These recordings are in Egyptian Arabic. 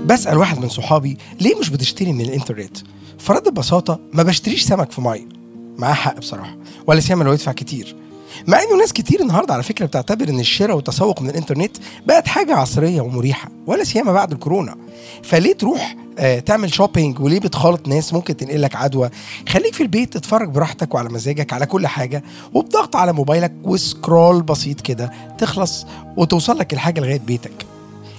بسأل واحد من صحابي ليه مش بتشتري من الانترنت فرد ببساطة ما بشتريش سمك في مية معاه حق بصراحة ولا سيما لو يدفع كتير مع انه ناس كتير النهارده على فكره بتعتبر ان الشراء والتسوق من الانترنت بقت حاجه عصريه ومريحه ولا سيما بعد الكورونا فليه تروح آه تعمل شوبينج وليه بتخالط ناس ممكن تنقلك عدوى خليك في البيت تتفرج براحتك وعلى مزاجك على كل حاجه وبضغط على موبايلك وسكرول بسيط كده تخلص وتوصل لك الحاجه لغايه بيتك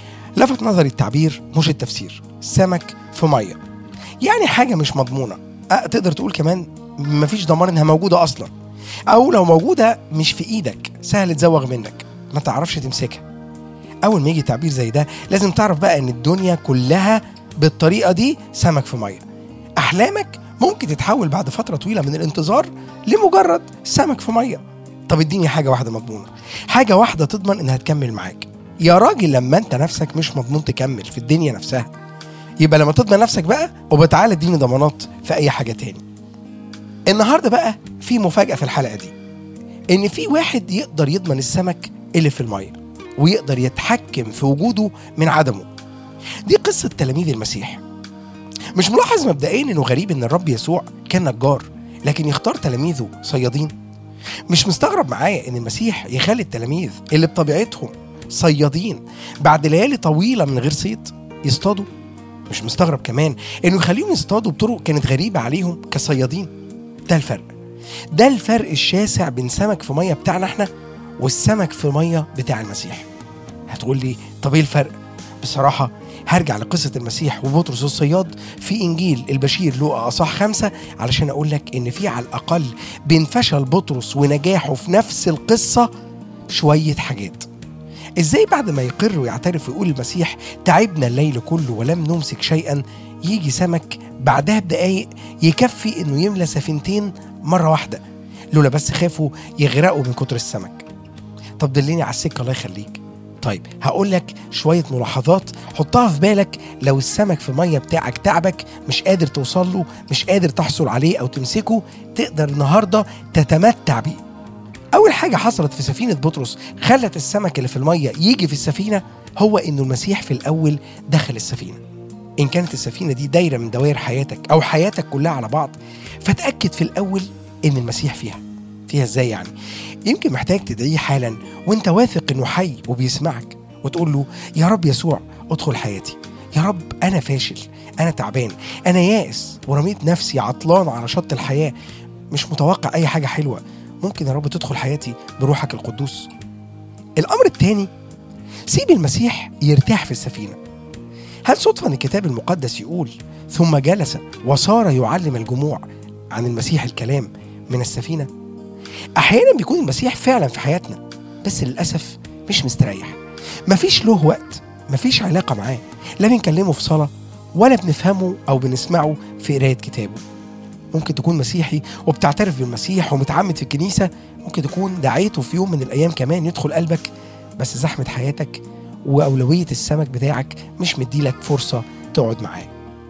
لفت نظري التعبير مش التفسير سمك في ميه يعني حاجه مش مضمونه أه تقدر تقول كمان مفيش ضمان انها موجوده اصلا او لو موجوده مش في ايدك سهل تزوغ منك ما تعرفش تمسكها اول ما يجي تعبير زي ده لازم تعرف بقى ان الدنيا كلها بالطريقه دي سمك في ميه احلامك ممكن تتحول بعد فتره طويله من الانتظار لمجرد سمك في ميه طب اديني حاجه واحده مضمونه حاجه واحده تضمن انها تكمل معاك يا راجل لما انت نفسك مش مضمون تكمل في الدنيا نفسها يبقى لما تضمن نفسك بقى وبتعالى اديني ضمانات في اي حاجه تاني النهارده بقى في مفاجاه في الحلقه دي ان في واحد يقدر يضمن السمك اللي في الميه ويقدر يتحكم في وجوده من عدمه دي قصه تلاميذ المسيح مش ملاحظ مبدئيا انه غريب ان الرب يسوع كان نجار لكن يختار تلاميذه صيادين مش مستغرب معايا ان المسيح يخلي التلاميذ اللي بطبيعتهم صيادين بعد ليالي طويله من غير صيد يصطادوا مش مستغرب كمان انه يخليهم يصطادوا بطرق كانت غريبه عليهم كصيادين ده الفرق ده الفرق الشاسع بين سمك في ميه بتاعنا احنا والسمك في ميه بتاع المسيح هتقول لي طب ايه الفرق بصراحه هرجع لقصة المسيح وبطرس الصياد في إنجيل البشير لوقا أصح خمسة علشان أقول لك إن في على الأقل بين فشل بطرس ونجاحه في نفس القصة شوية حاجات ازاي بعد ما يقر ويعترف ويقول المسيح تعبنا الليل كله ولم نمسك شيئا يجي سمك بعدها بدقايق يكفي انه يملى سفينتين مره واحده لولا بس خافوا يغرقوا من كتر السمك طب دلني على السكه الله يخليك طيب هقول لك شويه ملاحظات حطها في بالك لو السمك في ميه بتاعك تعبك مش قادر توصل له مش قادر تحصل عليه او تمسكه تقدر النهارده تتمتع بيه أول حاجة حصلت في سفينة بطرس خلت السمك اللي في المية يجي في السفينة هو إنه المسيح في الأول دخل السفينة. إن كانت السفينة دي دايرة من دوائر حياتك أو حياتك كلها على بعض فتأكد في الأول إن المسيح فيها. فيها إزاي يعني؟ يمكن محتاج تدعيه حالا وأنت واثق إنه حي وبيسمعك وتقول له يا رب يسوع ادخل حياتي. يا رب أنا فاشل، أنا تعبان، أنا يائس ورميت نفسي عطلان على شط الحياة مش متوقع أي حاجة حلوة ممكن يا رب تدخل حياتي بروحك القدوس الأمر الثاني سيب المسيح يرتاح في السفينة هل صدفة أن الكتاب المقدس يقول ثم جلس وصار يعلم الجموع عن المسيح الكلام من السفينة أحيانا بيكون المسيح فعلا في حياتنا بس للأسف مش مستريح مفيش له وقت مفيش علاقة معاه لا بنكلمه في صلاة ولا بنفهمه أو بنسمعه في قراية كتابه ممكن تكون مسيحي وبتعترف بالمسيح ومتعمد في الكنيسة ممكن تكون دعيته في يوم من الأيام كمان يدخل قلبك بس زحمة حياتك وأولوية السمك بتاعك مش مديلك فرصة تقعد معاه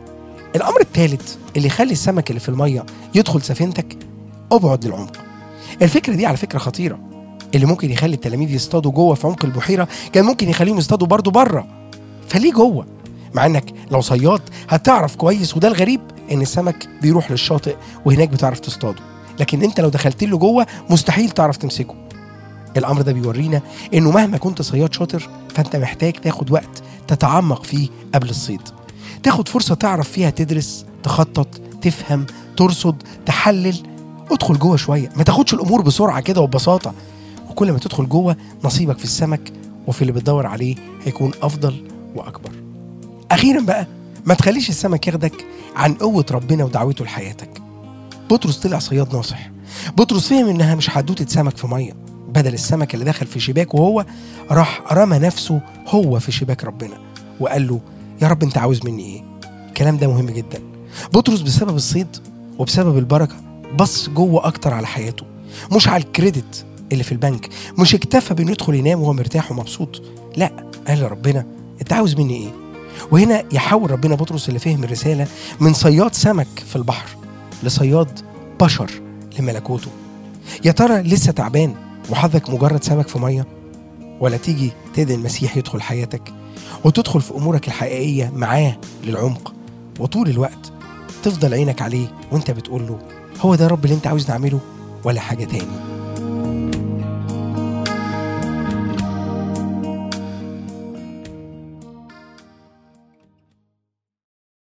الأمر الثالث اللي يخلي السمك اللي في المية يدخل سفينتك ابعد للعمق الفكرة دي على فكرة خطيرة اللي ممكن يخلي التلاميذ يصطادوا جوه في عمق البحيرة كان ممكن يخليهم يصطادوا برضه بره فليه جوه مع انك لو صياد هتعرف كويس وده الغريب ان السمك بيروح للشاطئ وهناك بتعرف تصطاده لكن انت لو دخلت له جوه مستحيل تعرف تمسكه الامر ده بيورينا انه مهما كنت صياد شاطر فانت محتاج تاخد وقت تتعمق فيه قبل الصيد تاخد فرصه تعرف فيها تدرس تخطط تفهم ترصد تحلل ادخل جوه شويه ما تاخدش الامور بسرعه كده وببساطه وكل ما تدخل جوه نصيبك في السمك وفي اللي بتدور عليه هيكون افضل واكبر اخيرا بقى ما تخليش السمك ياخدك عن قوة ربنا ودعوته لحياتك بطرس طلع صياد ناصح بطرس فهم انها مش حدوتة سمك في مية بدل السمك اللي دخل في شباك وهو راح رمى نفسه هو في شباك ربنا وقال له يا رب انت عاوز مني ايه الكلام ده مهم جدا بطرس بسبب الصيد وبسبب البركة بص جوه اكتر على حياته مش على الكريدت اللي في البنك مش اكتفى بانه يدخل ينام وهو مرتاح ومبسوط لا قال لربنا انت عاوز مني ايه وهنا يحول ربنا بطرس اللي فهم الرسالة من صياد سمك في البحر لصياد بشر لملكوته يا ترى لسه تعبان وحظك مجرد سمك في مية ولا تيجي تدعي المسيح يدخل حياتك وتدخل في امورك الحقيقيه معاه للعمق وطول الوقت تفضل عينك عليه وانت بتقول له هو ده يا رب اللي انت عاوز نعمله ولا حاجه تاني